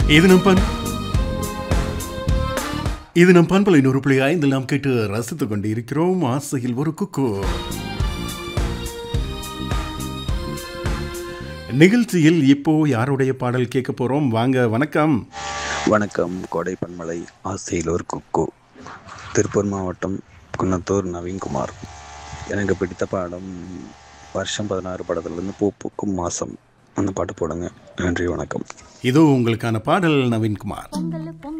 இது நம் பண் இது நம் பண்பலை நூறு புள்ளி ஐந்தில் நாம் கேட்டு ரசித்துக் கொண்டு இருக்கிறோம் ஆசையில் ஒரு குக்கு நிகழ்ச்சியில் இப்போ யாருடைய பாடல் கேட்க போறோம் வாங்க வணக்கம் வணக்கம் கோடை பன்மலை ஆசையில் ஒரு குக்கு திருப்பூர் மாவட்டம் குன்னத்தூர் நவீன்குமார் எனக்கு பிடித்த பாடம் வருஷம் பதினாறு படத்துலேருந்து பூ பூக்கும் மாதம் அந்த பாட்டு போடுங்க நன்றி வணக்கம் இதோ உங்களுக்கான பாடல் நவீன்குமார் பொங்கல் பொங்கல்